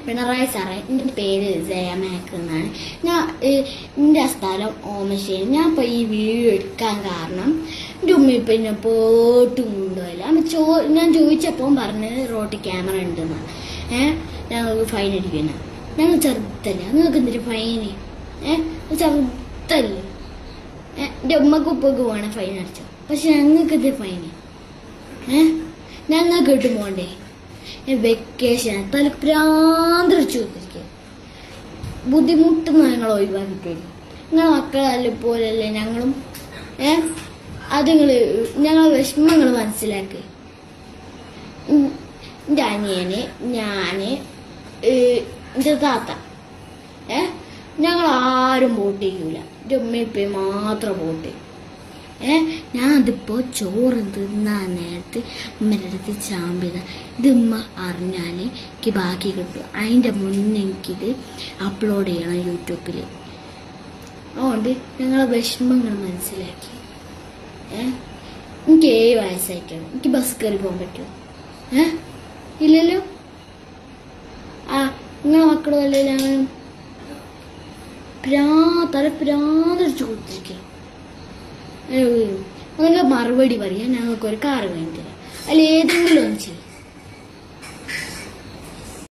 പിണറായി സാറേ എൻ്റെ പേര് ജയമേക്ക് എന്നാണ് ഞാൻ ഏഹ്, എൻ്റെ സ്ഥലം ഓമശ്ശേരി ഞാൻ ഇപ്പോൾ ഈ വീഡിയോ എടുക്കാൻ കാരണം എൻ്റെ ഉമ്മ ഇപ്പം എന്നെ പോട്ടും കൊണ്ടുപോയില്ല അമ്മ ചോ ഞാൻ ചോദിച്ചപ്പോൾ പറഞ്ഞത് റോട്ടിൽ ക്യാമറ ഉണ്ടെന്നാണ് ഏഹ് ഞങ്ങൾക്ക് ഫൈൻ അടിക്കുന്ന ഞങ്ങൾ ചെറുതല്ല നിങ്ങൾക്ക് എന്തൊരു ഫൈന് ഏഹ് ചെറുതല്ലേ ഏഹ്, എൻ്റെ ഉമ്മക്ക് ഉപ്പക്ക് വേണം ഫൈൻ അടിച്ചോ പക്ഷെ ഞങ്ങൾക്ക് ഇത് ഫൈന് ഏഹ് ഞങ്ങൾക്ക് ഇട്ട് പോണ്ടേ വെക്കേഷൻ തലപ്രാന്തരിച്ചു കൊടുത്തിരിക്കുക ബുദ്ധിമുട്ടുന്ന ഞങ്ങൾ ഒഴിവാക്കിട്ടേ നിങ്ങളെ മക്കളെ പോലല്ലേ ഞങ്ങളും ഏ അത് നിങ്ങൾ ഞങ്ങളെ വിഷമങ്ങൾ മനസ്സിലാക്കി ഉം, എൻ്റെ അനിയന് ഞാന് ഏ, എൻ്റെ താത്ത ഏ ഞങ്ങൾ ആരും വോട്ട് ചെയ്യൂല എൻ്റെ ഉമ്മയും ഇപ്പയും മാത്രം വോട്ട് ചെയ്യും ഏ ഞാൻ അതിപ്പോ ചോറ് തിന്നാൻ നേരത്ത് ഉമ്മയുടെ അടുത്ത് ചാമ്പിയത ഇത് ഉമ്മ അറിഞ്ഞാല് എനിക്ക് ബാക്കി കിട്ടും അതിന്റെ മുന്നേ എനിക്കിത് അപ്ലോഡ് ചെയ്യണം യൂട്യൂബിൽ അതുകൊണ്ട് ഞങ്ങളെ വിഷമങ്ങൾ മനസ്സിലാക്കി ഏ എനിക്ക് ഏഴ് വയസ്സായിട്ടാണ് എനിക്ക് ബസ് കയറി പോകാൻ പറ്റുമോ ഏ ഇല്ലല്ലോ ആ നിങ്ങളെ മക്കളും അല്ലേ ഞാൻ പ്രാ തല പ്രാന്തടിച്ചു കൊടുത്തിരിക്കുക അങ്ങനെ മറുപടി പറയാൻ ഞങ്ങൾക്ക് ഒരു കാറ് വേണ്ടി തരാം അല്ല ഏതെങ്കിലും ഒന്ന് ചെയ്യും